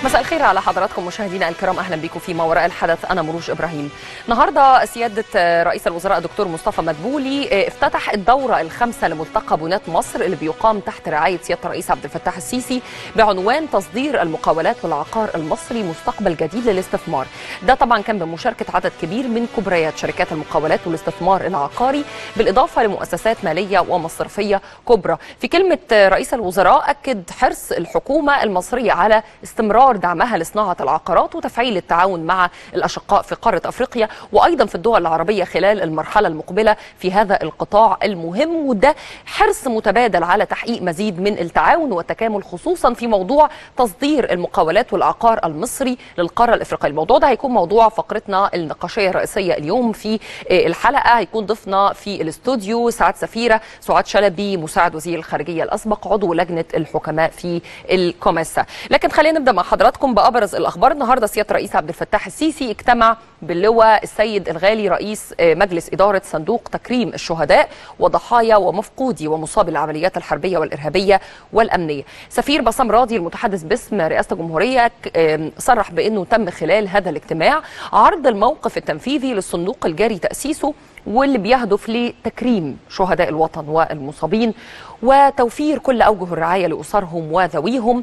مساء الخير على حضراتكم مشاهدينا الكرام اهلا بكم في ما وراء الحدث انا مروج ابراهيم. النهارده سياده رئيس الوزراء الدكتور مصطفى مدبولي افتتح الدوره الخامسه لملتقى بنات مصر اللي بيقام تحت رعايه سياده الرئيس عبد الفتاح السيسي بعنوان تصدير المقاولات والعقار المصري مستقبل جديد للاستثمار. ده طبعا كان بمشاركه عدد كبير من كبريات شركات المقاولات والاستثمار العقاري بالاضافه لمؤسسات ماليه ومصرفيه كبرى. في كلمه رئيس الوزراء اكد حرص الحكومه المصريه على استمرار دعمها لصناعه العقارات وتفعيل التعاون مع الاشقاء في قاره افريقيا وايضا في الدول العربيه خلال المرحله المقبله في هذا القطاع المهم وده حرص متبادل على تحقيق مزيد من التعاون والتكامل خصوصا في موضوع تصدير المقاولات والعقار المصري للقاره الافريقيه الموضوع ده هيكون موضوع فقرتنا النقاشيه الرئيسيه اليوم في الحلقه هيكون ضيفنا في الاستوديو سعاد سفيره سعاد شلبي مساعد وزير الخارجيه الاسبق عضو لجنه الحكماء في الكوميسا لكن خلينا نبدا مع حضراتكم بابرز الاخبار النهارده سياده الرئيس عبد الفتاح السيسي اجتمع باللواء السيد الغالي رئيس مجلس اداره صندوق تكريم الشهداء وضحايا ومفقودي ومصابي العمليات الحربيه والارهابيه والامنيه سفير بسام راضي المتحدث باسم رئاسه الجمهوريه صرح بانه تم خلال هذا الاجتماع عرض الموقف التنفيذي للصندوق الجاري تاسيسه واللي بيهدف لتكريم شهداء الوطن والمصابين وتوفير كل اوجه الرعايه لاسرهم وذويهم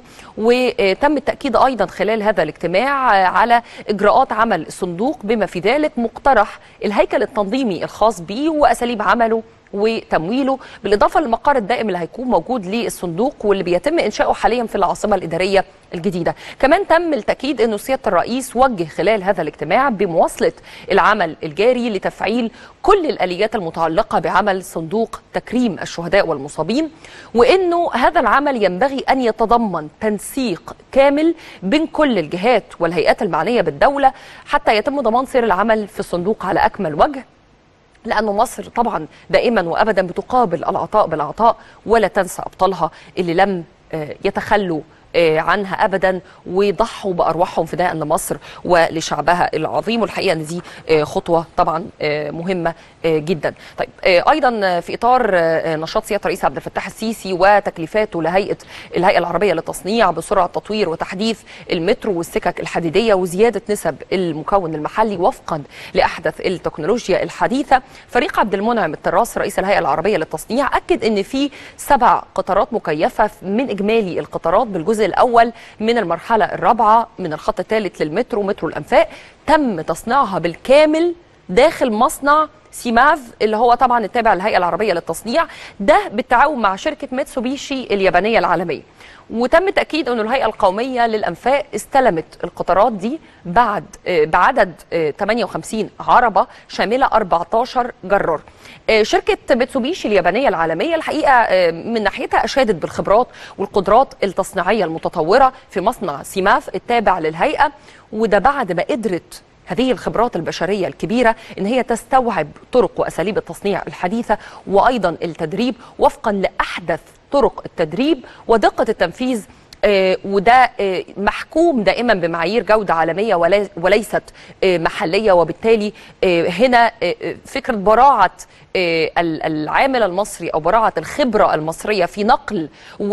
وتم التاكيد ايضا خلال هذا الاجتماع على اجراءات عمل الصندوق بما في ذلك مقترح الهيكل التنظيمي الخاص به واساليب عمله وتمويله بالاضافه للمقر الدائم اللي هيكون موجود للصندوق واللي بيتم انشاؤه حاليا في العاصمه الاداريه الجديده كمان تم التاكيد انه سياده الرئيس وجه خلال هذا الاجتماع بمواصله العمل الجاري لتفعيل كل الاليات المتعلقه بعمل صندوق تكريم الشهداء والمصابين وانه هذا العمل ينبغي ان يتضمن تنسيق كامل بين كل الجهات والهيئات المعنيه بالدوله حتى يتم ضمان سير العمل في الصندوق على اكمل وجه لأنه مصر طبعا دائما وأبدا بتقابل العطاء بالعطاء ولا تنسى أبطالها اللي لم يتخلوا عنها ابدا وضحوا بارواحهم فداء لمصر ولشعبها العظيم والحقيقه ان دي خطوه طبعا مهمه جدا. طيب ايضا في اطار نشاط سياده الرئيس عبد الفتاح السيسي وتكليفاته لهيئه الهيئه العربيه للتصنيع بسرعه تطوير وتحديث المترو والسكك الحديديه وزياده نسب المكون المحلي وفقا لاحدث التكنولوجيا الحديثه، فريق عبد المنعم التراس رئيس الهيئه العربيه للتصنيع اكد ان في سبع قطارات مكيفه من اجمالي القطارات بالجزء الجزء الاول من المرحله الرابعه من الخط الثالث للمترو مترو الانفاق تم تصنيعها بالكامل داخل مصنع سيماف اللي هو طبعا التابع للهيئه العربيه للتصنيع ده بالتعاون مع شركه ميتسوبيشي اليابانيه العالميه وتم تاكيد انه الهيئه القوميه للانفاق استلمت القطارات دي بعد بعدد 58 عربه شامله 14 جرار شركه ميتسوبيشي اليابانيه العالميه الحقيقه من ناحيتها اشادت بالخبرات والقدرات التصنيعيه المتطوره في مصنع سيماف التابع للهيئه وده بعد ما قدرت هذه الخبرات البشريه الكبيره ان هي تستوعب طرق واساليب التصنيع الحديثه وايضا التدريب وفقا لاحدث طرق التدريب ودقه التنفيذ آه وده آه محكوم دائما بمعايير جودة عالمية وليست آه محلية وبالتالي هنا فكرة براعة العامل المصري أو براعة الخبرة المصرية في نقل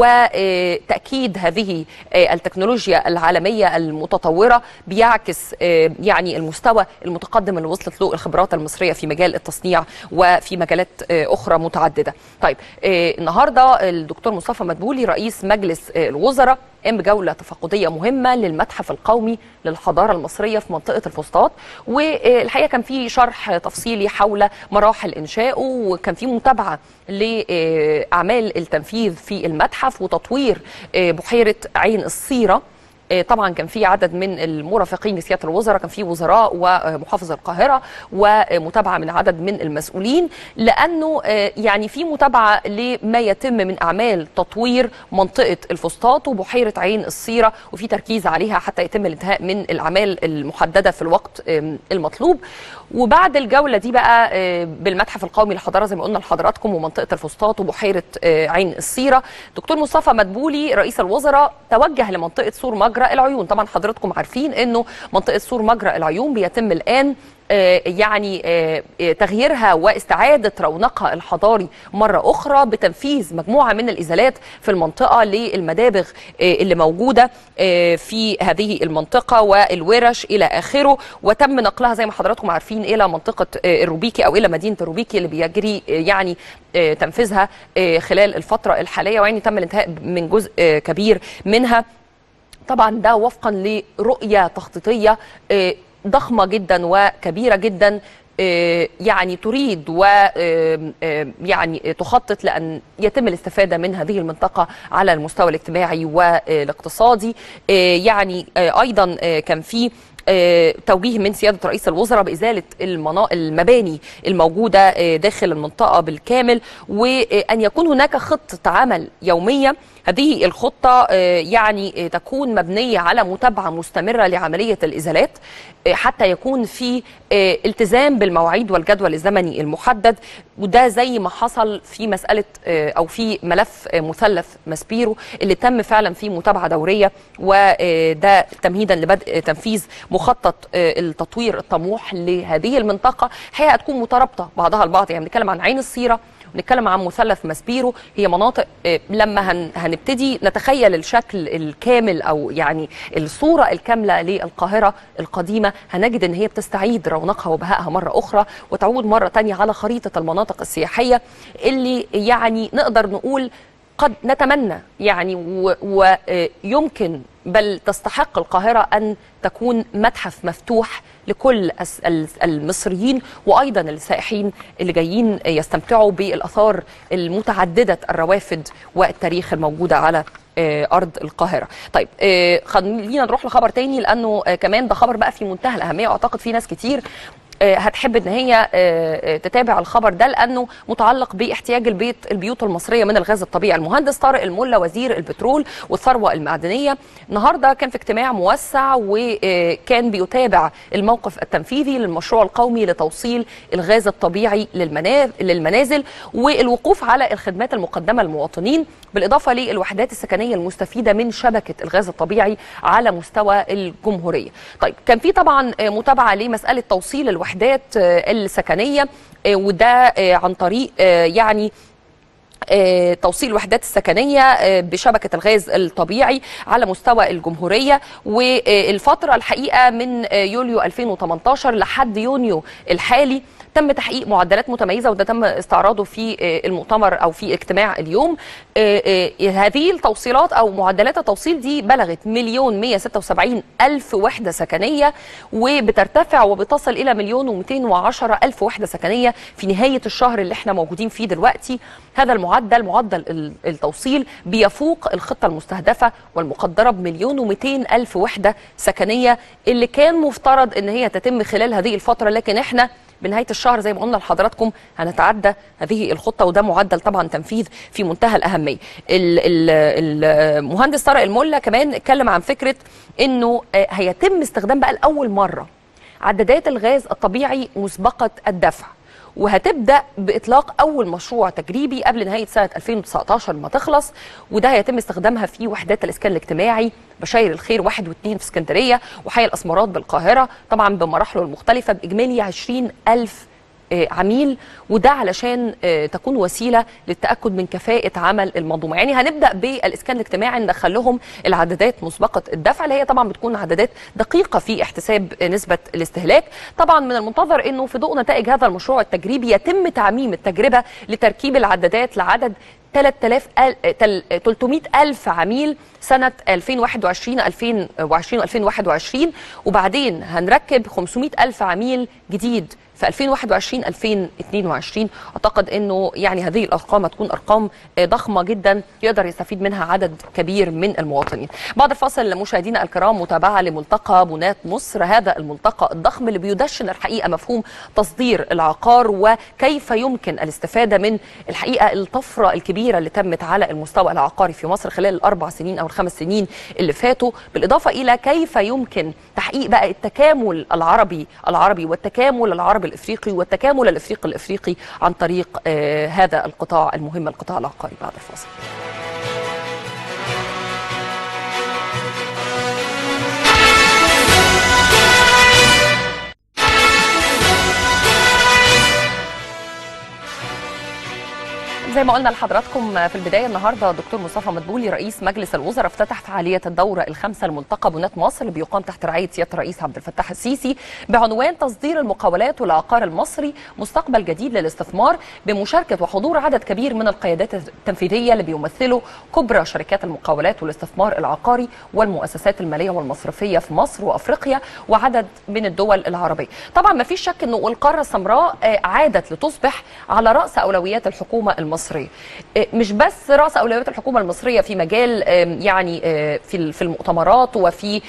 وتأكيد هذه التكنولوجيا العالمية المتطورة بيعكس يعني المستوى المتقدم اللي وصلت له الخبرات المصرية في مجال التصنيع وفي مجالات أخرى متعددة طيب النهاردة الدكتور مصطفى مدبولي رئيس مجلس الوزراء قام بجولة تفقدية مهمة للمتحف القومي للحضارة المصرية في منطقة الفسطاط والحقيقة كان في شرح تفصيلي حول مراحل إنشائه وكان في متابعة لأعمال التنفيذ في المتحف وتطوير بحيرة عين الصيرة طبعا كان في عدد من المرافقين لسياده الوزراء كان في وزراء ومحافظ القاهره ومتابعه من عدد من المسؤولين لانه يعني في متابعه لما يتم من اعمال تطوير منطقه الفسطاط وبحيره عين الصيره وفي تركيز عليها حتى يتم الانتهاء من الاعمال المحدده في الوقت المطلوب وبعد الجوله دي بقى بالمتحف القومي للحضاره زي ما قلنا لحضراتكم ومنطقه الفسطاط وبحيره عين الصيره دكتور مصطفى مدبولي رئيس الوزراء توجه لمنطقه سور مجرى مجرى العيون طبعا حضراتكم عارفين انه منطقه سور مجرى العيون بيتم الان آه، يعني آه، آه، تغييرها واستعادة رونقها الحضاري مرة أخرى بتنفيذ مجموعة من الإزالات في المنطقة للمدابغ آه، اللي موجودة آه، في هذه المنطقة والورش إلى آخره وتم نقلها زي ما حضراتكم عارفين إلى منطقة آه، الروبيكي أو إلى مدينة الروبيكي اللي بيجري آه، يعني آه، تنفيذها آه، خلال الفترة الحالية ويعني تم الانتهاء من جزء آه، كبير منها طبعا ده وفقا لرؤيه تخطيطيه آه، ضخمه جدا وكبيره جدا آه، يعني تريد و آه، آه، يعني تخطط لان يتم الاستفاده من هذه المنطقه على المستوى الاجتماعي والاقتصادي آه، يعني آه، ايضا آه، كان في آه، توجيه من سياده رئيس الوزراء بازاله المنا... المباني الموجوده آه، داخل المنطقه بالكامل وان يكون هناك خطه عمل يوميه هذه الخطه آه، يعني آه، تكون مبنيه على متابعه مستمره لعمليه الازالات آه، حتى يكون في آه، التزام بالمواعيد والجدول الزمني المحدد وده زي ما حصل في مساله آه، او في ملف آه، مثلث ماسبيرو اللي تم فعلا فيه متابعه دوريه وده تمهيدا لبدء تنفيذ مخطط آه، التطوير الطموح لهذه المنطقه الحقيقه هتكون مترابطه بعضها البعض يعني بنتكلم عن عين الصيره ونتكلم عن مثلث ماسبيرو هي مناطق آه، لما هن هنبتدي نتخيل الشكل الكامل او يعني الصوره الكامله للقاهره القديمه هنجد ان هي بتستعيد رونقها وبهائها مره اخرى وتعود مره تانية على خريطه المناطق السياحيه اللي يعني نقدر نقول قد نتمنى يعني ويمكن بل تستحق القاهرة أن تكون متحف مفتوح لكل الس- ال- المصريين وأيضا السائحين اللي جايين يستمتعوا بالآثار المتعددة الروافد والتاريخ الموجودة على آه، أرض القاهرة طيب آه، خلينا نروح لخبر تاني لأنه آه، كمان ده خبر بقى في منتهى الأهمية وأعتقد في ناس كتير آه، هتحب ان هي آه، آه، تتابع الخبر ده لانه متعلق باحتياج البيت البيوت المصريه من الغاز الطبيعي المهندس طارق الملا وزير البترول والثروه المعدنيه النهارده كان في اجتماع موسع وكان بيتابع الموقف التنفيذي للمشروع القومي لتوصيل الغاز الطبيعي للمنا- للمنازل والوقوف على الخدمات المقدمه للمواطنين بالاضافه للوحدات السكنيه المستفيده من شبكه الغاز الطبيعي على مستوى الجمهوريه. طيب كان في طبعا آه، متابعه لمساله توصيل الوحدات آه، السكنيه آه، وده آه، عن طريق آه، يعني آه، توصيل الوحدات السكنية آه، بشبكة الغاز الطبيعي على مستوى الجمهورية والفترة الحقيقة من آه، يوليو 2018 لحد يونيو الحالي تم تحقيق معدلات متميزة وده تم استعراضه في آه، المؤتمر أو في اجتماع اليوم آه، آه، هذه التوصيلات أو معدلات التوصيل دي بلغت مليون 176 ألف وحدة سكنية وبترتفع وبتصل إلى مليون و210 ألف وحدة سكنية في نهاية الشهر اللي احنا موجودين فيه دلوقتي هذا المعدل معدل ال- التوصيل بيفوق الخطة المستهدفة والمقدرة بمليون و200 ألف وحدة سكنية اللي كان مفترض ان هي تتم خلال هذه الفترة لكن احنا بنهايه الشهر زي ما قلنا لحضراتكم هنتعدى هذه الخطه وده معدل طبعا تنفيذ في منتهى الاهميه. ال- ال- المهندس طارق الملا كمان اتكلم عن فكره انه آه، هيتم استخدام بقى لاول مره عدادات الغاز الطبيعي مسبقه الدفع وهتبدا باطلاق اول مشروع تجريبي قبل نهايه سنه 2019 ما تخلص وده هيتم استخدامها في وحدات الاسكان الاجتماعي بشاير الخير واحد واثنين في اسكندريه وحي الاسمرات بالقاهره طبعا بمراحله المختلفه باجمالي 20 الف آه، عميل وده علشان آه، تكون وسيله للتاكد من كفاءه عمل المنظومه يعني هنبدا بالاسكان الاجتماعي ندخل لهم العدادات مسبقه الدفع اللي هي طبعا بتكون عدادات دقيقه في احتساب نسبه الاستهلاك طبعا من المنتظر انه في ضوء نتائج هذا المشروع التجريبي يتم تعميم التجربه لتركيب العدادات لعدد 3000 ال- تل- 300 ألف عميل سنة 2021 2020 2021 وبعدين هنركب 500 ألف عميل جديد في 2021 2022 اعتقد انه يعني هذه الارقام هتكون ارقام آه، ضخمه جدا يقدر يستفيد منها عدد كبير من المواطنين. بعد الفاصل مشاهدينا الكرام متابعه لملتقى بنات مصر هذا الملتقى الضخم اللي بيدشن الحقيقه مفهوم تصدير العقار وكيف يمكن الاستفاده من الحقيقه الطفره الكبيره اللي تمت على المستوى العقاري في مصر خلال الاربع سنين او الخمس سنين اللي فاتوا بالاضافه الى كيف يمكن تحقيق بقى التكامل العربي العربي والتكامل العربي الافريقي والتكامل الافريقي الافريقي عن طريق آه هذا القطاع المهم القطاع العقاري بعد الفاصل زي ما قلنا لحضراتكم في البدايه النهارده دكتور مصطفى مدبولي رئيس مجلس الوزراء افتتح فعاليه الدوره الخامسه لملتقى بنات مصر اللي بيقام تحت رعايه سياده الرئيس عبد الفتاح السيسي بعنوان تصدير المقاولات والعقار المصري مستقبل جديد للاستثمار بمشاركه وحضور عدد كبير من القيادات التنفيذيه اللي بيمثلوا كبرى شركات المقاولات والاستثمار العقاري والمؤسسات الماليه والمصرفيه في مصر وافريقيا وعدد من الدول العربيه. طبعا ما فيش شك انه القاره السمراء عادت لتصبح على راس اولويات الحكومه المصريه مش بس راس اولويات الحكومه المصريه في مجال يعني في في المؤتمرات وفي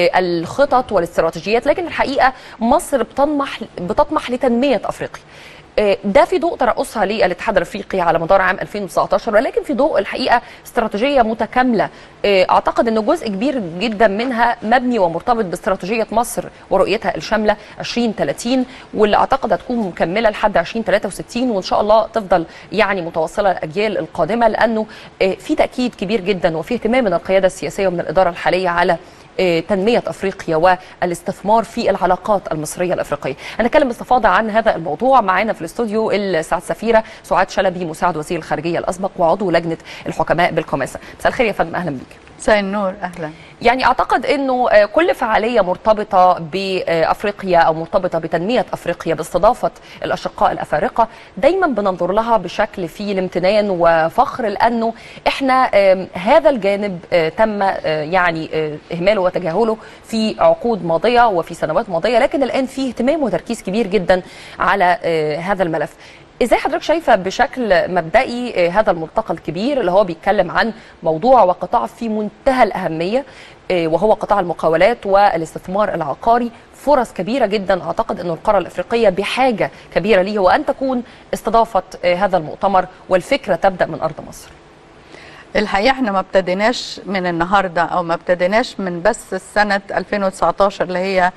الخطط والاستراتيجيات لكن الحقيقه مصر بتطمح بتطمح لتنميه افريقيا ده في ضوء ترأسها للاتحاد الافريقي على مدار عام 2019 ولكن في ضوء الحقيقه استراتيجيه متكامله اعتقد ان جزء كبير جدا منها مبني ومرتبط باستراتيجيه مصر ورؤيتها الشامله 2030 واللي اعتقد هتكون مكمله لحد 2063 وان شاء الله تفضل يعني متواصله الاجيال القادمه لانه في تاكيد كبير جدا وفي اهتمام من القياده السياسيه ومن الاداره الحاليه على تنمية أفريقيا والاستثمار في العلاقات المصرية الأفريقية هنتكلم باستفاضة عن هذا الموضوع معانا في الاستوديو السعد سفيرة سعاد شلبي مساعد وزير الخارجية الأسبق وعضو لجنة الحكماء بالكوماسة مساء الخير يا فندم أهلا بيك مساء النور اهلا يعني اعتقد انه كل فعاليه مرتبطه بافريقيا او مرتبطه بتنميه افريقيا باستضافه الاشقاء الافارقه دايما بننظر لها بشكل فيه الامتنان وفخر لانه احنا هذا الجانب تم يعني اهماله وتجاهله في عقود ماضيه وفي سنوات ماضيه لكن الان في اهتمام وتركيز كبير جدا على هذا الملف ازاي حضرتك شايفه بشكل مبدئي هذا الملتقى الكبير اللي هو بيتكلم عن موضوع وقطاع في منتهى الاهميه وهو قطاع المقاولات والاستثمار العقاري فرص كبيره جدا اعتقد ان القاره الافريقيه بحاجه كبيره ليه وان تكون استضافه هذا المؤتمر والفكره تبدا من ارض مصر الحقيقه احنا ما ابتديناش من النهارده او ما ابتديناش من بس السنه 2019 اللي هي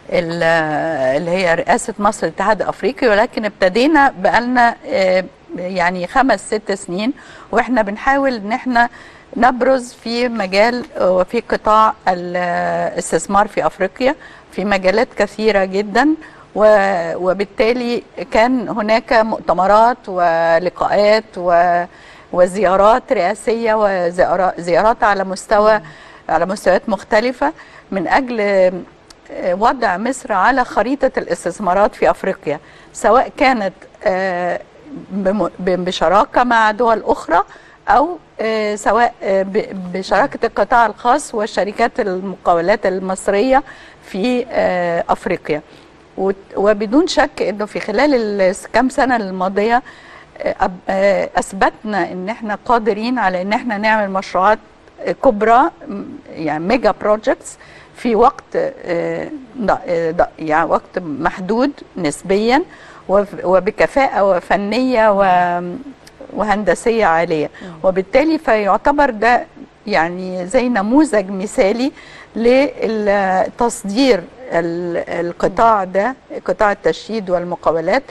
اللي هي رئاسة مصر الاتحاد الأفريقي ولكن ابتدينا بقالنا يعني خمس ست سنين وإحنا بنحاول إن إحنا نبرز في مجال وفي قطاع الاستثمار في أفريقيا في مجالات كثيرة جدا وبالتالي كان هناك مؤتمرات ولقاءات وزيارات رئاسية وزيارات على مستوى على مستويات مختلفة من أجل وضع مصر على خريطة الاستثمارات في أفريقيا سواء كانت بشراكة مع دول أخرى أو سواء بشراكة القطاع الخاص وشركات المقاولات المصرية في أفريقيا وبدون شك أنه في خلال الكام سنة الماضية أثبتنا أن احنا قادرين على أن احنا نعمل مشروعات كبرى يعني ميجا بروجكتس في وقت يعني وقت محدود نسبيا وبكفاءة فنية وهندسية عالية وبالتالي فيعتبر ده يعني زي نموذج مثالي لتصدير القطاع ده قطاع التشييد والمقاولات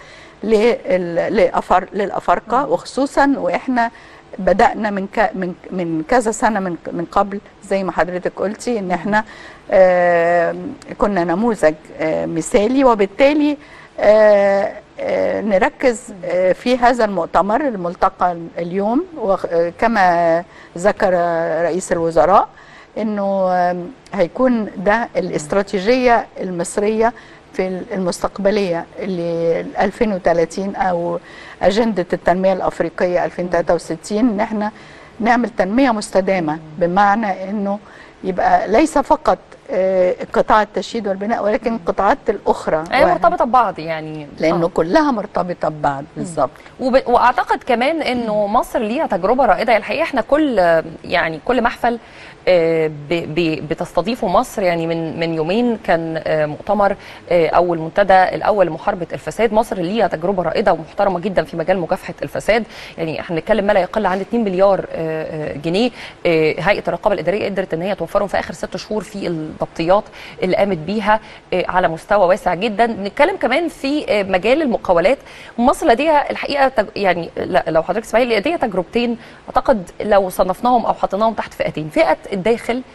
للأفارقة وخصوصا وإحنا بدأنا من من من كذا سنة من من قبل زي ما حضرتك قلتي إن إحنا آه كنا نموذج آه مثالي وبالتالي آه نركز في هذا المؤتمر الملتقى اليوم وكما ذكر رئيس الوزراء انه هيكون ده الاستراتيجيه المصريه في المستقبليه ل 2030 او اجنده التنميه الافريقيه 2063 ان احنا نعمل تنميه مستدامه بمعنى انه يبقى ليس فقط قطاع التشييد والبناء ولكن القطاعات الاخرى هي مرتبطه ببعض يعني لانه آه. كلها مرتبطه ببعض بالظبط وب... واعتقد كمان انه مصر ليها تجربه رائده الحقيقه احنا كل يعني كل محفل بتستضيفه مصر يعني من من يومين كان مؤتمر او المنتدى الاول لمحاربه الفساد مصر ليها تجربه رائده ومحترمه جدا في مجال مكافحه الفساد يعني احنا بنتكلم ما لا يقل عن 2 مليار جنيه هيئه الرقابه الاداريه قدرت ان هي توفرهم في اخر ست شهور في الضبطيات اللي قامت بيها على مستوى واسع جدا بنتكلم كمان في مجال المقاولات مصر لديها الحقيقه يعني لو حضرتك تسمعي لديها تجربتين اعتقد لو صنفناهم او حطيناهم تحت فئتين فئه الداخل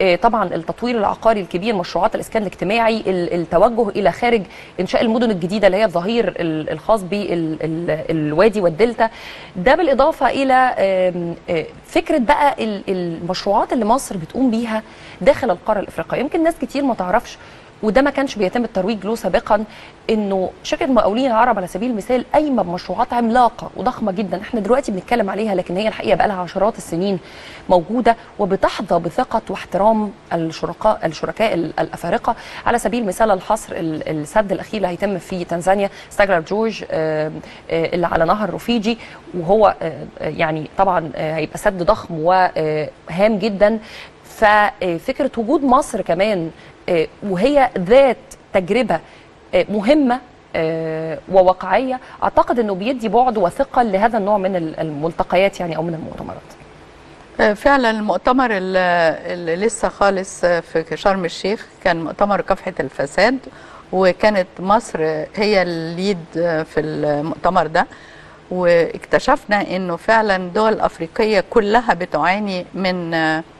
آه، طبعا التطوير العقاري الكبير مشروعات الاسكان الاجتماعي ال- التوجه الى خارج انشاء المدن الجديده اللي هي الظهير ال- الخاص بالوادي والدلتا ده بالاضافه الى آم، آه، فكره بقى ال- المشروعات اللي مصر بتقوم بيها داخل القاره الافريقيه يمكن ناس كتير ما تعرفش وده ما كانش بيتم الترويج له سابقا انه شركه مقاولين العرب على سبيل المثال قايمه بمشروعات عملاقه وضخمه جدا احنا دلوقتي بنتكلم عليها لكن هي الحقيقه بقى لها عشرات السنين موجوده وبتحظى بثقه واحترام الشركاء الشركاء ال- الافارقه على سبيل المثال الحصر ال- السد الاخير اللي هيتم في تنزانيا ستاجلر جورج آه، آه، اللي على نهر رفيجي وهو آه، آه، يعني طبعا آه، هيبقى سد ضخم وهام جدا ففكره وجود مصر كمان آه، وهي ذات تجربه آه، مهمه آه، وواقعيه اعتقد انه بيدي بعد وثقه لهذا النوع من ال- الملتقيات يعني او من المؤتمرات فعلا المؤتمر اللي اللي لسه خالص في شرم الشيخ كان مؤتمر كافحة الفساد وكانت مصر هي الليد في المؤتمر ده واكتشفنا انه فعلا دول افريقيه كلها بتعاني من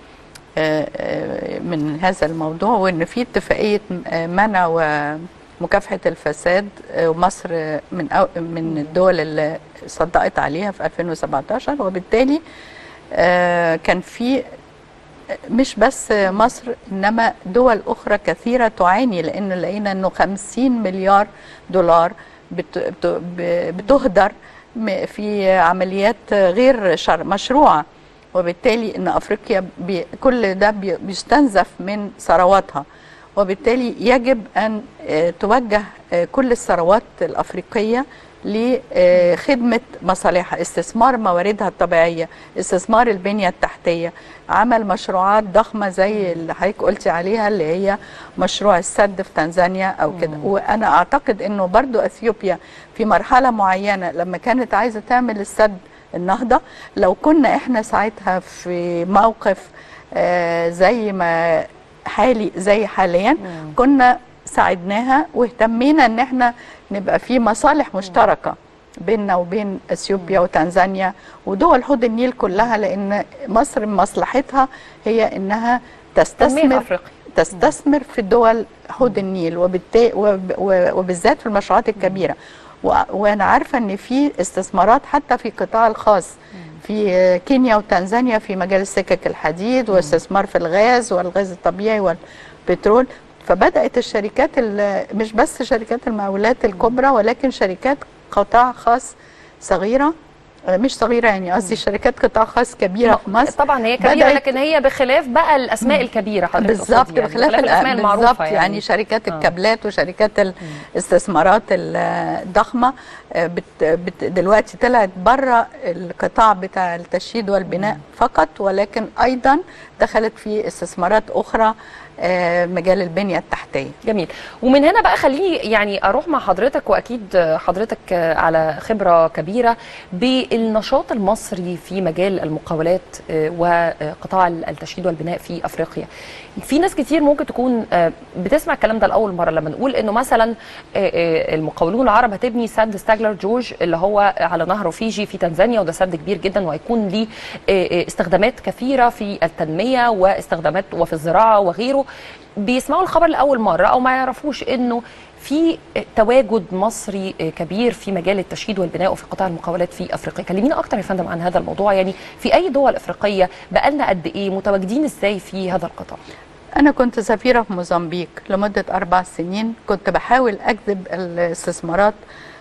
من هذا الموضوع وان في اتفاقيه منع ومكافحه الفساد ومصر من أو- من الدول اللي صدقت عليها في 2017 وبالتالي آه، كان في مش بس مصر انما دول اخرى كثيره تعاني لان لقينا انه 50 مليار دولار بت- بت- بتهدر م- في عمليات غير شر مشروعه وبالتالي ان افريقيا بي كل ده بي- بيستنزف من ثرواتها وبالتالي يجب ان آه، توجه آه، كل الثروات الافريقيه لخدمه مصالحها استثمار مواردها الطبيعيه استثمار البنيه التحتيه عمل مشروعات ضخمه زي اللي حضرتك قلتي عليها اللي هي مشروع السد في تنزانيا او كده وانا اعتقد انه برضو اثيوبيا في مرحله معينه لما كانت عايزه تعمل السد النهضه لو كنا احنا ساعتها في موقف آه، زي ما حالي زي حاليا كنا ساعدناها واهتمينا ان احنا نبقى في مصالح مشتركه بيننا وبين اثيوبيا وتنزانيا ودول حوض النيل كلها لان مصر مصلحتها هي انها تنميه تستثمر افريقيا تستثمر في دول حوض النيل وبالتا- وب- و- وبالذات في المشروعات الكبيره و- وانا عارفه ان في استثمارات حتى في القطاع الخاص في كينيا وتنزانيا في مجال السكك الحديد واستثمار في الغاز والغاز الطبيعي والبترول فبدات الشركات ال- مش بس شركات المقاولات الكبرى ولكن شركات قطاع خاص صغيره آه، مش صغيره يعني قصدي شركات قطاع خاص كبيره في مصر طبعا هي كبيره بدأت- لكن هي بخلاف بقى الاسماء الكبيره حضرتك بالظبط تقصدي يعني بخلاف الاسماء الأ- المعروفه بالظبط يعني, يعني شركات آه. الكابلات وشركات الاستثمارات الضخمه آه، بت بت دلوقتي طلعت بره القطاع بتاع التشييد والبناء فقط ولكن ايضا دخلت في استثمارات اخرى آه، مجال البنيه التحتيه جميل ومن هنا بقى خليني يعني اروح مع حضرتك واكيد حضرتك على خبره كبيره بالنشاط المصري في مجال المقاولات وقطاع التشييد والبناء في افريقيا في ناس كتير ممكن تكون بتسمع الكلام ده لاول مره لما نقول انه مثلا المقاولون العرب هتبني سد ستاجلر جورج اللي هو على نهر رفيجي في تنزانيا وده سد كبير جدا وهيكون ليه استخدامات كثيره في التنميه واستخدامات وفي الزراعه وغيره بيسمعوا الخبر لاول مره او ما يعرفوش انه في تواجد مصري كبير في مجال التشييد والبناء وفي قطاع المقاولات في افريقيا كلمينا اكتر يا فندم عن هذا الموضوع يعني في اي دول افريقيه بقالنا قد ايه متواجدين ازاي في هذا القطاع أنا كنت سفيرة في موزمبيق لمدة أربع سنين كنت بحاول أجذب الاستثمارات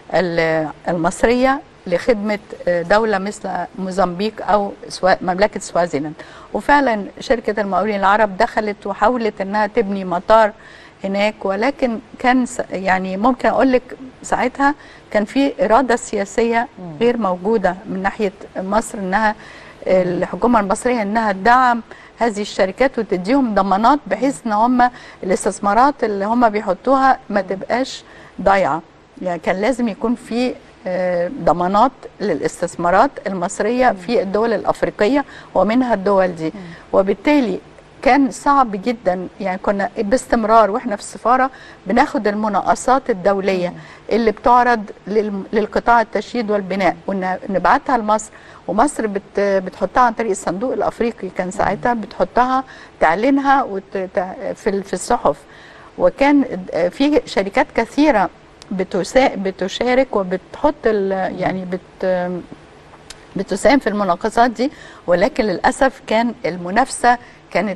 المصرية لخدمة دولة مثل موزمبيق أو مملكة سوازيلاند وفعلا شركة المقاولين العرب دخلت وحاولت أنها تبني مطار هناك ولكن كان يعني ممكن أقول لك ساعتها كان في إرادة سياسية غير موجودة من ناحية مصر أنها الحكومة المصرية أنها تدعم هذه الشركات وتديهم ضمانات بحيث ان هم الاستثمارات اللي هم بيحطوها ما تبقاش ضايعه يعني كان لازم يكون في ضمانات للاستثمارات المصريه في الدول الافريقيه ومنها الدول دي وبالتالي كان صعب جدا يعني كنا باستمرار واحنا في السفاره بناخد المناقصات الدوليه اللي بتعرض لل- للقطاع التشييد والبناء ونبعتها لمصر ومصر بت بتحطها عن طريق الصندوق الافريقي كان ساعتها بتحطها تعلنها وت- تع- في ال- في الصحف وكان في شركات كثيره بتسا- بتشارك وبتحط ال- يعني بت بتساهم في المناقصات دي ولكن للاسف كان المنافسه كانت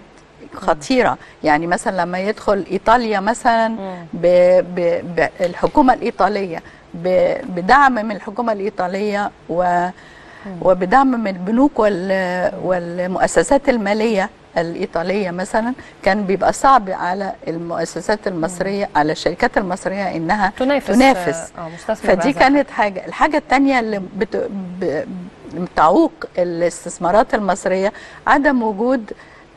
خطيره يعني مثلا لما يدخل ايطاليا مثلا ب ب ب الحكومه الايطاليه ب بدعم من الحكومه الايطاليه و وبدعم من البنوك وال والمؤسسات الماليه الايطاليه مثلا كان بيبقى صعب على المؤسسات المصريه على الشركات المصريه انها تنافس تنافس اه مستثمر فدي بهذا كانت حاجه الحاجه الثانيه اللي بت... ب... بتعوق الاستثمارات المصريه عدم وجود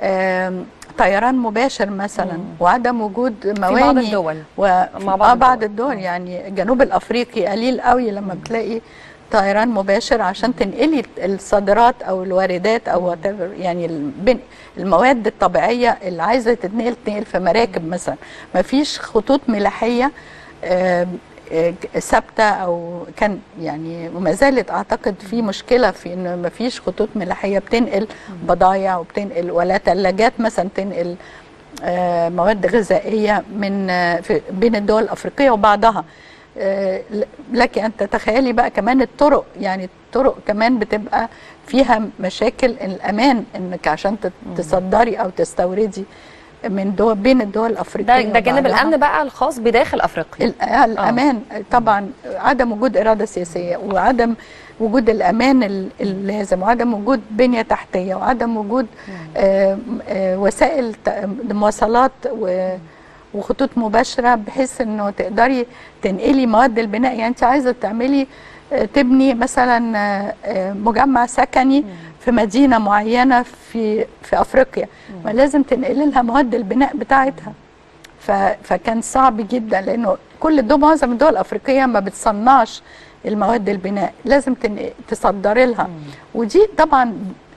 آم، طيران مباشر مثلا وعدم وجود مواني في بعض الدول و... مع آه بعض بعض الدول. الدول يعني الجنوب الافريقي قليل قوي لما بتلاقي طيران مباشر عشان تنقلي الصادرات او الواردات او whatever، يعني البن- المواد الطبيعيه اللي عايزه تتنقل تنقل في مراكب مثلا ما فيش خطوط ملاحيه آم، آه، ثابته او كان يعني وما زالت اعتقد في مشكله في انه ما فيش خطوط ملاحيه بتنقل بضايع وبتنقل ولا ثلاجات مثلا تنقل آه، مواد غذائيه من آه، في بين الدول الافريقيه وبعضها آه، ل- لك ان تتخيلي بقى كمان الطرق يعني الطرق كمان بتبقى فيها مشاكل الامان انك عشان تت- تصدري او تستوردي من دول بين الدول الافريقيه ده ده جانب وبعضها. الامن بقى الخاص بداخل افريقيا ال- الامان طبعا عدم وجود اراده سياسيه وعدم وجود الامان ال- اللازم وعدم وجود بنيه تحتيه وعدم وجود آه، آه، وسائل ت- مواصلات و- وخطوط مباشره بحيث انه تقدري تنقلي مواد البناء يعني انت عايزه تعملي آه، تبني مثلا آه، آه، مجمع سكني في مدينه معينه في في افريقيا ما لازم تنقلي لها مواد البناء بتاعتها ف... فكان صعب جدا لانه كل الدول معظم الدول الافريقيه ما بتصنعش المواد البناء لازم تن... تصدر لها ودي طبعا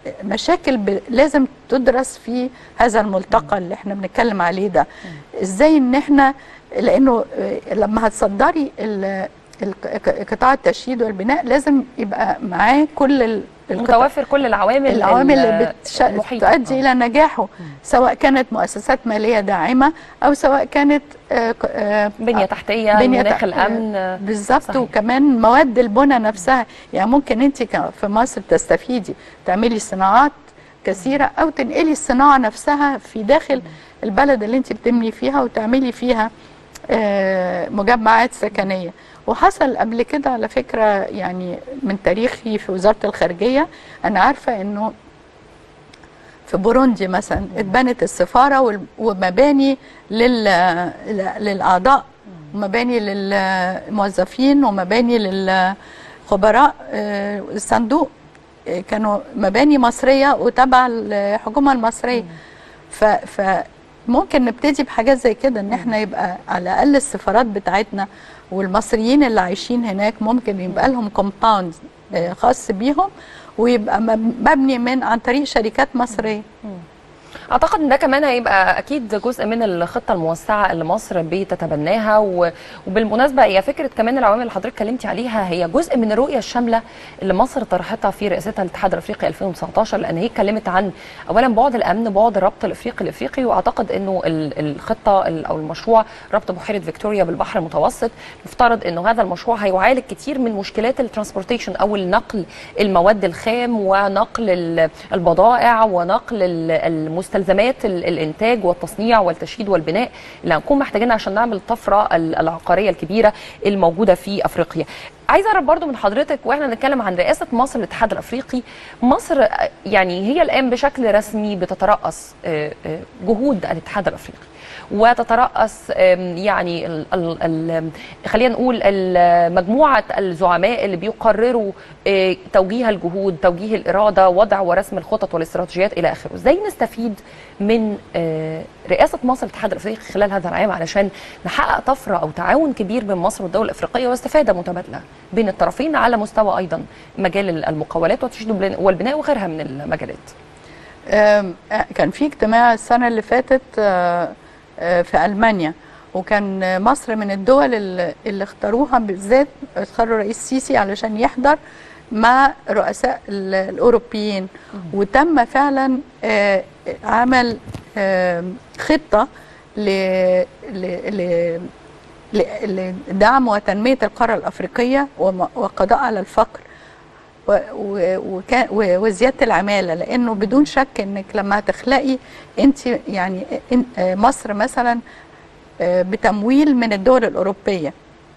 مشاكل ب... لازم تدرس في هذا الملتقى اللي احنا بنتكلم عليه ده ازاي ان احنا لانه آه، لما هتصدري ال... الق- قطاع التشييد والبناء لازم يبقى معاه كل ال... القطع- متوفر كل العوامل العوامل ال- اللي بتش... المحيطة. تؤدي آه. الى نجاحه سواء كانت مؤسسات ماليه داعمه او سواء كانت آه، ق- آه، بنيه تحتيه بنية مناخ تح- الامن آه، بالظبط صحيح. وكمان مواد البنى نفسها يعني ممكن انت ك- في مصر تستفيدي تعملي صناعات كثيره او تنقلي الصناعه نفسها في داخل البلد اللي انت بتبني فيها وتعملي فيها آه، مجمعات سكنيه وحصل قبل كده على فكره يعني من تاريخي في وزاره الخارجيه انا عارفه انه في بوروندي مثلا اتبنت السفاره وال- ومباني لل للاعضاء ومباني للموظفين ومباني للخبراء آه، الصندوق آه، كانوا مباني مصريه وتبع الحكومه المصريه ف فممكن نبتدي بحاجات زي كده ان احنا يبقى على الاقل السفارات بتاعتنا والمصريين اللي عايشين هناك ممكن يبقى لهم كومباوند خاص بيهم ويبقى مب- مبني من عن طريق شركات مصريه اعتقد ان ده كمان هيبقى اكيد جزء من الخطه الموسعه اللي مصر بتتبناها و- وبالمناسبه هي فكره كمان العوامل اللي حضرتك اتكلمتي عليها هي جزء من الرؤيه الشامله اللي مصر طرحتها في رئاستها للاتحاد الافريقي 2019 لان هي اتكلمت عن اولا بعد الامن بعد الربط الافريقي الافريقي واعتقد انه ال- الخطه ال- او المشروع ربط بحيره فيكتوريا بالبحر المتوسط يفترض انه هذا المشروع هيعالج كتير من مشكلات الترانسبورتيشن او النقل المواد الخام ونقل ال- البضائع ونقل ال- المستلزمات ال- الانتاج والتصنيع والتشييد والبناء اللي هنكون محتاجينها عشان نعمل الطفره ال- العقاريه الكبيره الموجوده في افريقيا. عايزه اعرف برضو من حضرتك واحنا نتكلم عن رئاسه مصر للاتحاد الافريقي، مصر آه، يعني هي الان بشكل رسمي بتترأس آه، آه، جهود الاتحاد الافريقي. وتترأس آم، يعني ال ال ال خلينا نقول ال- مجموعة الزعماء اللي بيقرروا آه، توجيه الجهود توجيه الإرادة وضع ورسم الخطط والاستراتيجيات إلى آخره إزاي نستفيد من آه، رئاسة مصر الاتحاد الأفريقي خلال هذا العام علشان نحقق طفرة أو تعاون كبير بين مصر والدول الأفريقية واستفادة متبادلة بين الطرفين على مستوى أيضا مجال المقاولات والتشييد والبناء وغيرها من المجالات آم، آه، كان في اجتماع السنة اللي فاتت آه، آه، في ألمانيا وكان آه، مصر من الدول اللي اللي اختاروها بالذات اختاروا رئيس سيسي علشان يحضر مع رؤساء ال- الأوروبيين وتم فعلا آه، عمل آم، خطة ل ل- ل- ل- لدعم وتنمية القارة الأفريقية وم- والقضاء على الفقر و- و- وكان- و- وزياده العماله لانه بدون شك انك لما هتخلقي انت يعني إن- آه، مصر مثلا آه، بتمويل من الدول الاوروبيه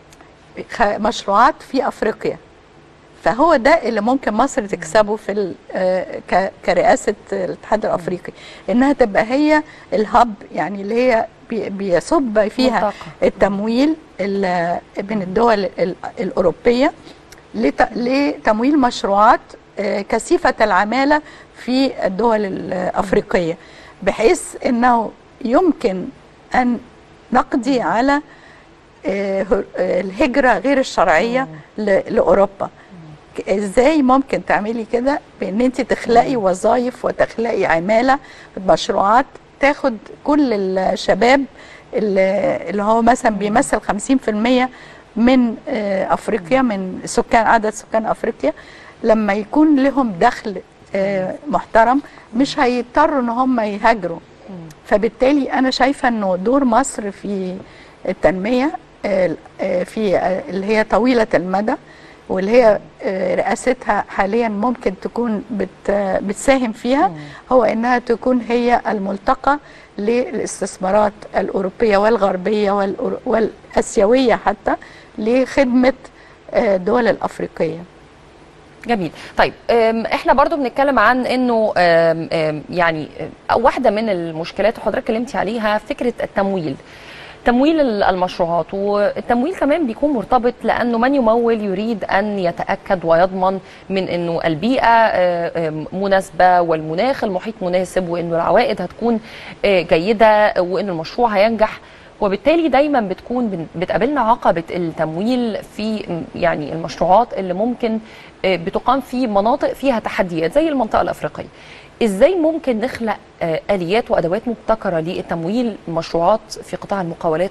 خ- مشروعات في افريقيا فهو ده اللي ممكن مصر تكسبه في ال- آه، ك- كرئاسه الاتحاد الافريقي انها تبقى هي الهب يعني اللي هي بي- بيصب فيها منطقة. التمويل ال- من الدول ال- الاوروبيه لت- لتمويل مشروعات آه، كثيفة العمالة في الدول الأفريقية بحيث أنه يمكن أن نقضي على آه، هر- آه، الهجرة غير الشرعية ل- لأوروبا ك- ازاي ممكن تعملي كده بان انت تخلقي وظائف وتخلقي عماله مشروعات تاخد كل الشباب اللي اللي هو مثلا بيمثل 50% من آه، افريقيا من سكان عدد سكان افريقيا لما يكون لهم دخل آه، محترم مش هيضطروا ان هم يهاجروا فبالتالي انا شايفه انه دور مصر في التنميه آه، آه، في آه، اللي هي طويله المدى واللي هي آه، رئاستها حاليا ممكن تكون بت بتساهم فيها هو انها تكون هي الملتقى للاستثمارات الاوروبيه والغربيه والأور- والاسيويه حتى لخدمه آه، الدول الافريقيه جميل طيب أم، احنا برضو بنتكلم عن انه أم، أم، يعني أه، واحده من المشكلات وحضرتك اتكلمتي عليها فكره التمويل تمويل ال- المشروعات والتمويل كمان بيكون مرتبط لانه من يمول يريد ان يتاكد ويضمن من انه البيئه أه، أم، مناسبه والمناخ المحيط مناسب وانه العوائد هتكون أه، جيده وان المشروع هينجح وبالتالي دايما بتكون بن- بتقابلنا عقبه التمويل في م- يعني المشروعات اللي ممكن آه، بتقام في مناطق فيها تحديات زي المنطقه الافريقيه. ازاي ممكن نخلق آه، اليات وادوات مبتكره للتمويل مشروعات في قطاع المقاولات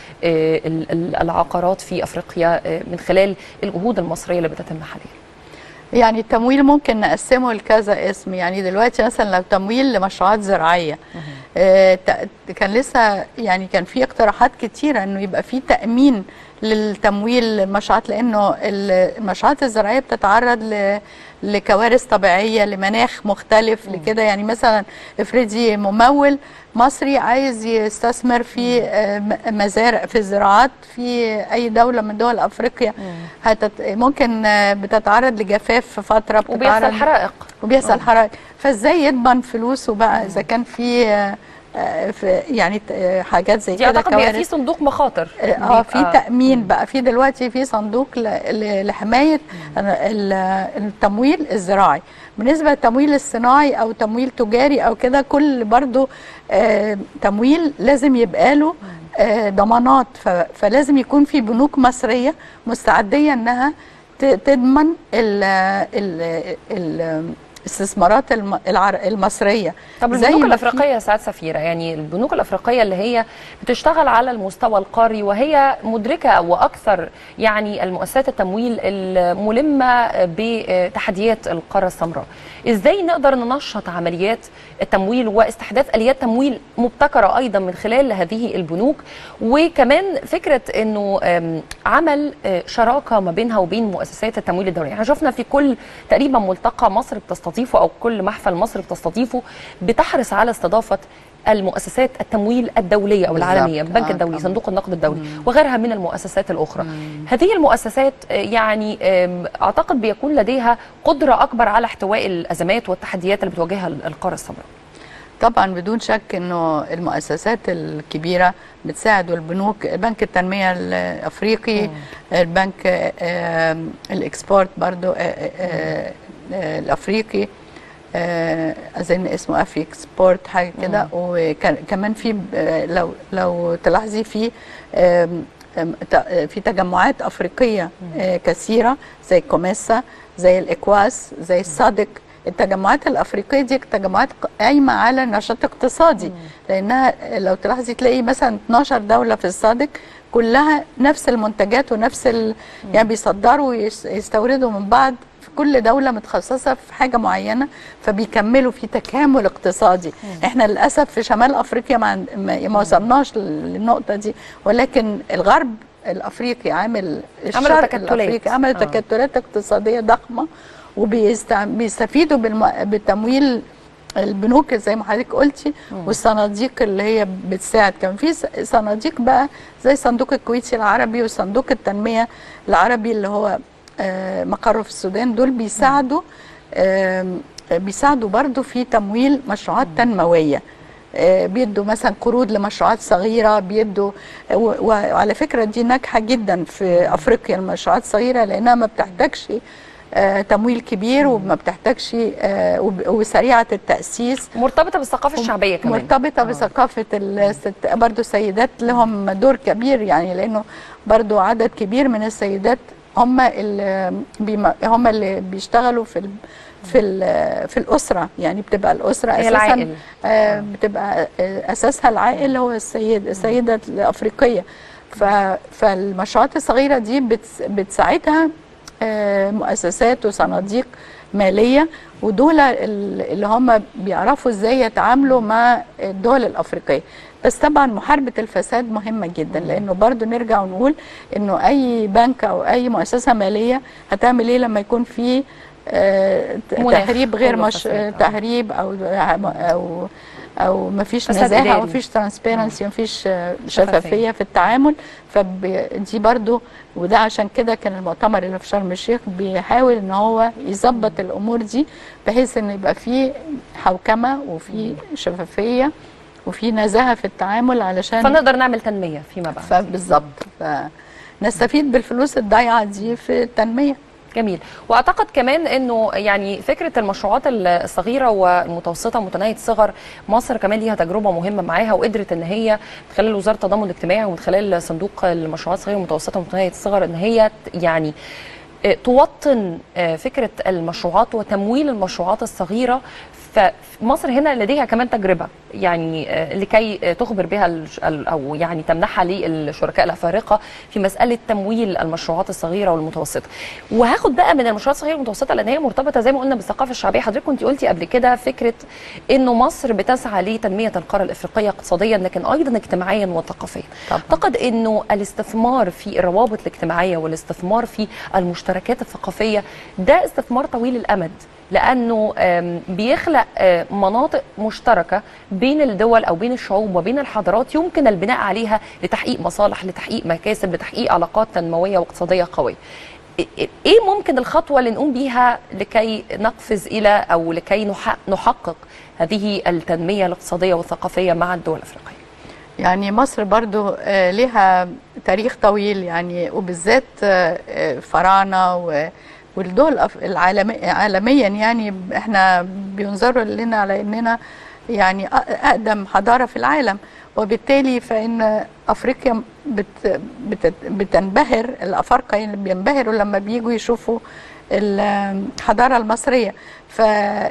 والعقارات في افريقيا آه، من خلال الجهود المصريه اللي بتتم حاليا؟ يعني التمويل ممكن نقسمه لكذا اسم يعني دلوقتي مثلا لو تمويل لمشروعات زراعيه آه، ت- كان لسه يعني كان في اقتراحات كتيره انه يبقى في تامين للتمويل للمشروعات لانه ال- المشروعات الزراعيه بتتعرض ل لكوارث طبيعيه لمناخ مختلف لكده يعني مثلا افرضي ممول مصري عايز يستثمر في آه، م- مزارع في الزراعات في اي دوله من دول افريقيا هتت ممكن آه، بتتعرض لجفاف في فتره وبيحصل بتتعرض حرائق وبيحصل حرائق فازاي يضمن فلوسه بقى اذا كان في آه، آه، في يعني ت- آه، حاجات زي دي كده اعتقد بيبقى في كوارث صندوق مخاطر اه في بيبقى- تامين بقى في دلوقتي في صندوق ل- ل- لحمايه ال- التمويل الزراعي بالنسبه للتمويل الصناعي او تمويل تجاري او كده كل برضو آه، تمويل لازم يبقى له آه، ضمانات ف- فلازم يكون في بنوك مصريه مستعديه انها ت- تضمن ال ال ال الاستثمارات الم- العر- المصريه طب زي البنوك ما في- الافريقيه يا سعاد سفيره يعني البنوك الافريقيه اللي هي بتشتغل على المستوى القاري وهي مدركه واكثر يعني المؤسسات التمويل الملمه بتحديات القاره السمراء ازاي نقدر ننشط عمليات التمويل واستحداث اليات تمويل مبتكره ايضا من خلال هذه البنوك وكمان فكره انه آم، عمل آه، شراكه ما بينها وبين مؤسسات التمويل الدوليه احنا شفنا في كل تقريبا ملتقى مصر بتستضيفه او كل محفل مصر بتستضيفه بتحرص على استضافه المؤسسات التمويل الدوليه او بالظبط. العالميه البنك آه، الدولي طبعاً. صندوق النقد الدولي وغيرها من المؤسسات الاخرى هذه المؤسسات آه، يعني آم، اعتقد بيكون لديها قدره اكبر على احتواء الازمات والتحديات اللي بتواجهها القاره السمراء طبعا بدون شك انه المؤسسات الكبيره بتساعد والبنوك بنك التنميه الافريقي البنك آم، الاكسبورت برضو آه، آه، آه، الافريقي آه، اظن اسمه افريك سبورت حاجه كده وكمان في آه، لو لو تلاحظي في آم، آم، ت- آه، في تجمعات افريقيه آه، كثيره زي كوميسا زي الاكواس زي الصادق التجمعات الافريقيه دي تجمعات قايمه على نشاط اقتصادي لانها لو تلاحظي تلاقي مثلا 12 دوله في الصادق كلها نفس المنتجات ونفس ال... يعني بيصدروا ويستوردوا من بعض في كل دولة متخصصة في حاجة معينة فبيكملوا في تكامل اقتصادي احنا للأسف في شمال أفريقيا ما, عند... ما ما وصلناش للنقطة دي ولكن الغرب الأفريقي عامل الشرق تكتلات. الأفريقي عمل آه. تكتلات اقتصادية ضخمة وبيستفيدوا بالم... بالتمويل البنوك زي ما حضرتك قلتي والصناديق اللي هي بتساعد كان في س- صناديق بقى زي صندوق الكويتي العربي وصندوق التنميه العربي اللي هو آه، مقره في السودان دول بيساعدوا آم، بيساعدوا برضو في تمويل مشروعات تنمويه آه، بيدوا مثلا قروض لمشروعات صغيره بيدوا و- وعلى فكره دي ناجحه جدا في افريقيا المشروعات الصغيره لانها ما بتحتاجش آه، تمويل كبير وما بتحتاجش آه، وب- وسريعه التاسيس مرتبطه بالثقافه الشعبيه كمان مرتبطه بثقافه الست برضو السيدات لهم دور كبير يعني لانه برضو عدد كبير من السيدات هم اللي بيم- هم اللي بيشتغلوا في ال في ال في الاسره يعني بتبقى الاسره هي اساسا العائل. آه، بتبقى آه، اساسها العائل هو السيد السيده الافريقيه ف- فالمشروعات الصغيره دي بتس- بتساعدها آه، مؤسسات وصناديق ماليه ودول ال- اللي هم بيعرفوا ازاي يتعاملوا مع الدول الافريقيه بس طبعا محاربه الفساد مهمه جدا لانه برضو نرجع ونقول انه اي بنك او اي مؤسسه ماليه هتعمل ايه لما يكون في آه، مناخ تهريب غير كله مش فساد، آه. تهريب او او او ما فيش فساد نزاهه إداري. وما فيش ترانسبيرنسي ما فيش شفافيه في التعامل فدي برضو وده عشان كده كان المؤتمر اللي في شرم الشيخ بيحاول ان هو يظبط الامور دي بحيث ان يبقى في حوكمه وفي شفافيه وفي نزاهه في التعامل علشان فنقدر نعمل تنميه فيما بعد فبالظبط فنستفيد بالفلوس الضايعه دي في التنميه جميل واعتقد كمان انه يعني فكره المشروعات الصغيره والمتوسطه متناهيه الصغر مصر كمان ليها تجربه مهمه معاها وقدرت ان هي من خلال وزاره التضامن الاجتماعي ومن خلال صندوق المشروعات الصغيره والمتوسطه ومتناهيه الصغر ان هي ت- يعني آه، توطن آه، فكره المشروعات وتمويل المشروعات الصغيره فمصر هنا لديها كمان تجربه يعني آه، لكي آه، تخبر بها الش- ال- او يعني تمنحها للشركاء الافارقه في مساله تمويل المشروعات الصغيره والمتوسطه وهاخد بقى من المشروعات الصغيره والمتوسطه لان هي مرتبطه زي ما قلنا بالثقافه الشعبيه حضرتك كنت قلتي قبل كده فكره انه مصر بتسعى لتنميه القاره الافريقيه اقتصاديا لكن ايضا اجتماعيا وثقافيا طبعاً. اعتقد انه الاستثمار في الروابط الاجتماعيه والاستثمار في المشتركات الثقافيه ده استثمار طويل الامد لانه آم، بيخلق آه، مناطق مشتركه بين الدول او بين الشعوب وبين الحضارات يمكن البناء عليها لتحقيق مصالح لتحقيق مكاسب لتحقيق علاقات تنمويه واقتصاديه قويه إيه- ايه ممكن الخطوه اللي نقوم بيها لكي نقفز الى او لكي نح- نحقق هذه التنميه الاقتصاديه والثقافيه مع الدول الافريقيه يعني مصر برضو آه، لها تاريخ طويل يعني وبالذات آه، آه، الفراعنه و- والدول الأف- العالمي عالميا يعني احنا بينظروا لنا على اننا يعني أ- اقدم حضاره في العالم وبالتالي فان افريقيا بت بت بتنبهر الافارقه يعني بينبهروا لما بييجوا يشوفوا الحضاره المصريه ف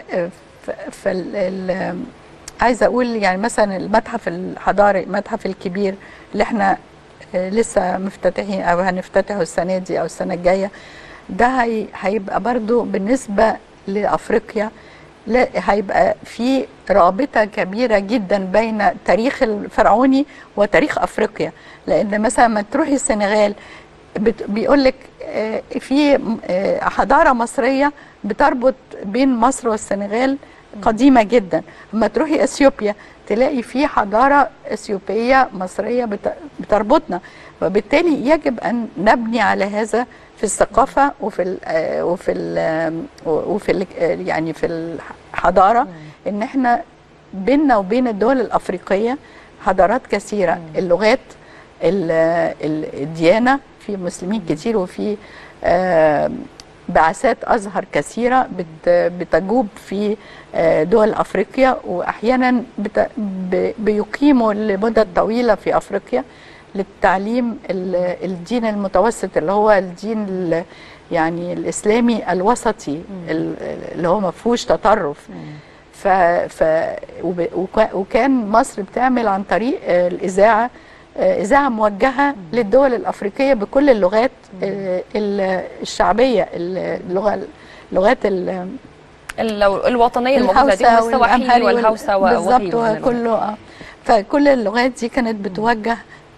ف- فال ال- عايزه اقول يعني مثلا المتحف الحضاري المتحف الكبير اللي احنا آه، لسه مفتتحين او هنفتتحه السنه دي او السنه الجايه ده هي هيبقى برضو بالنسبه لافريقيا لا هيبقى في رابطه كبيره جدا بين تاريخ الفرعوني وتاريخ افريقيا لان مثلا لما تروحي السنغال بيقول لك في آه، حضاره مصريه بتربط بين مصر والسنغال قديمه جدا اما تروحي اثيوبيا تلاقي في حضاره اثيوبيه مصريه بت- بتربطنا وبالتالي يجب ان نبني على هذا في الثقافه وفي ال آه، وفي ال آه، وفي ال آه، يعني في الحضاره ان احنا بيننا وبين الدول الافريقيه حضارات كثيره اللغات ال- ال- الديانه في مسلمين كتير وفي آه، بعثات ازهر كثيره بت- بتجوب في آه، دول افريقيا واحيانا بت- ب- بيقيموا لمدة طويله في افريقيا للتعليم ال- الدين المتوسط اللي هو الدين ال- يعني الاسلامي الوسطي ال- اللي هو ما فيهوش تطرف ف, ف وب- وك- وكان مصر بتعمل عن طريق آه، الاذاعه آه، اذاعه موجهه للدول الافريقيه بكل اللغات آه، ال- الشعبيه اللغه اللغات ال- ال- الوطنيه الموجوده دي الهوسة والسواحيلي والأمهري وال- والهوسه و- بالظبط وغيره من اللغات. وكله اه فكل اللغات دي كانت بتوجه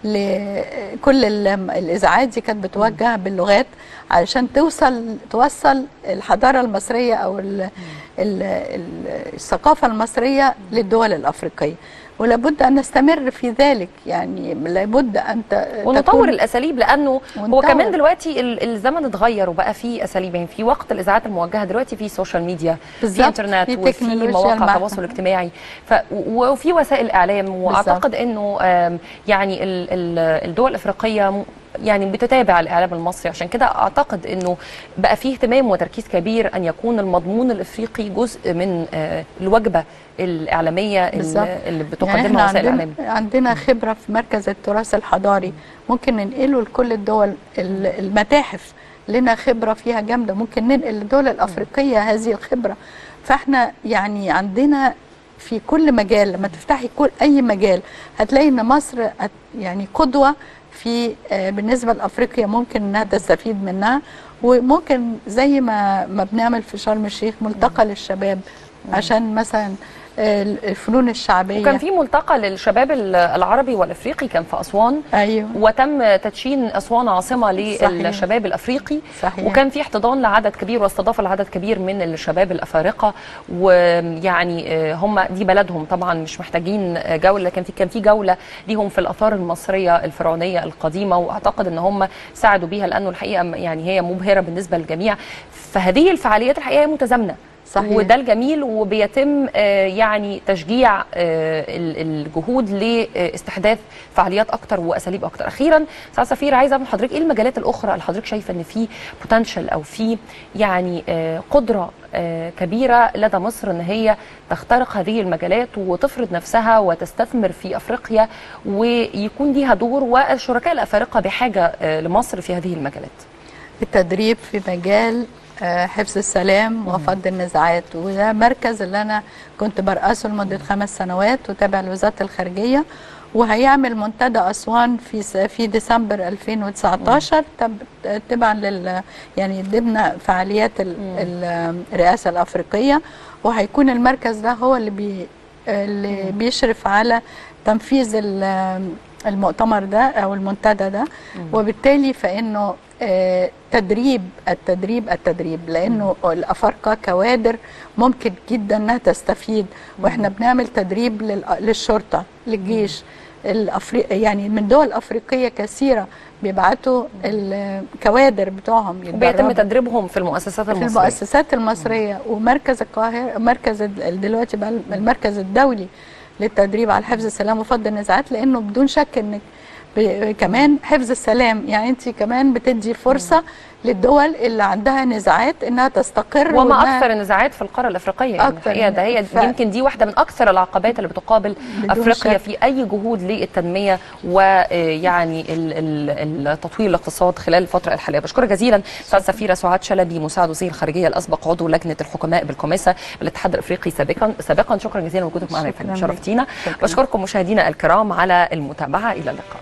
لكل ال- الاذاعات دي كانت بتوجه باللغات علشان توصل توصل الحضاره المصريه او ال ال ال الثقافه المصريه للدول الافريقيه ولابد ان نستمر في ذلك يعني لابد ان ت- ونطور تكون- الاساليب لانه هو ونطور. كمان دلوقتي ال- الزمن اتغير وبقى في اساليب يعني في وقت الاذاعات الموجهه دلوقتي في سوشيال ميديا في بالظبط، انترنت في وفي تكنولوجيا مواقع المعلومة. تواصل اجتماعي ف و- وفي وسائل اعلام واعتقد انه آم، يعني ال- ال- الدول الافريقيه م- يعني بتتابع الاعلام المصري عشان كده اعتقد انه بقى فيه اهتمام وتركيز كبير ان يكون المضمون الافريقي جزء من آه، الوجبه الاعلاميه بالظبط. اللي اللي يعني بتقدمها احنا وسائل عندنا, الاعلام عندنا خبره في مركز التراث الحضاري ممكن ننقله لكل الدول ال- المتاحف لنا خبره فيها جامده ممكن ننقل للدول الافريقيه هذه الخبره فاحنا يعني عندنا في كل مجال لما تفتحي كل اي مجال هتلاقي ان مصر هت- يعني قدوه في آه، بالنسبه لافريقيا ممكن انها تستفيد منها وممكن زي ما ما بنعمل في شرم الشيخ ملتقى للشباب عشان مثلا آه، الفنون الشعبيه وكان في ملتقى للشباب ال- العربي والافريقي كان في اسوان ايوه وتم تدشين اسوان عاصمه صحيح. للشباب الافريقي صحيح. وكان في احتضان لعدد كبير واستضافه لعدد كبير من الشباب الافارقه ويعني آه، هم دي بلدهم طبعا مش محتاجين آه، جوله لكن في كان في جوله ليهم في الاثار المصريه الفرعونيه القديمه واعتقد ان هم ساعدوا بيها لانه الحقيقه يعني هي مبهره بالنسبه للجميع فهذه الفعاليات الحقيقه هي متزامنه صحيح. وده الجميل وبيتم آه، يعني تشجيع آه، ال- الجهود لاستحداث فعاليات اكتر واساليب اكتر اخيرا سعاد سفير عايزه من حضرتك ايه المجالات الاخرى اللي حضرتك شايفه ان في بوتنشال او في يعني آه، قدره آه، كبيره لدى مصر ان هي تخترق هذه المجالات وتفرض نفسها وتستثمر في افريقيا ويكون ليها دور والشركاء الافارقه بحاجه آه، لمصر في هذه المجالات التدريب في مجال آه، حفظ السلام وفض النزاعات وده مركز اللي انا كنت برأسه لمده خمس سنوات وتابع لوزاره الخارجيه وهيعمل منتدى اسوان في س- في ديسمبر 2019 تب- تبعا لل يعني ضمن فعاليات ال- ال- الرئاسه الافريقيه وهيكون المركز ده هو اللي بي اللي بيشرف على تنفيذ ال- المؤتمر ده او المنتدى ده وبالتالي فانه آه، تدريب التدريب التدريب لانه الافارقه كوادر ممكن جدا انها تستفيد واحنا بنعمل تدريب لل- للشرطه للجيش الافريقي يعني من دول افريقيه كثيره بيبعتوا الكوادر بتوعهم وبيتم يتدربوا. تدريبهم في المؤسسات في المصريه المؤسسات المصريه ومركز القاهره مركز ال- دلوقتي بقى المركز الدولي للتدريب على حفظ السلام وفض النزاعات لانه بدون شك انك ب- كمان حفظ السلام يعني انت كمان بتدي فرصه للدول اللي عندها نزاعات انها تستقر وما وإنها- اكثر النزاعات في القاره الافريقيه يعني أكثر الحقيقه ده هي ف- يمكن دي واحده من اكثر العقبات اللي بتقابل بدون افريقيا شك. في اي جهود للتنميه ويعني التطوير الاقتصاد خلال الفتره الحاليه بشكرك جزيلا استاذ سفيره سعاد شلبي مساعد وزير الخارجيه الاسبق عضو لجنه الحكماء بالكوميسا بالاتحاد الافريقي سابقا سابقا شكرا جزيلا لوجودك معنا يا فندم شكراً شرفتينا شكراً. بشكركم مشاهدينا الكرام على المتابعه الى اللقاء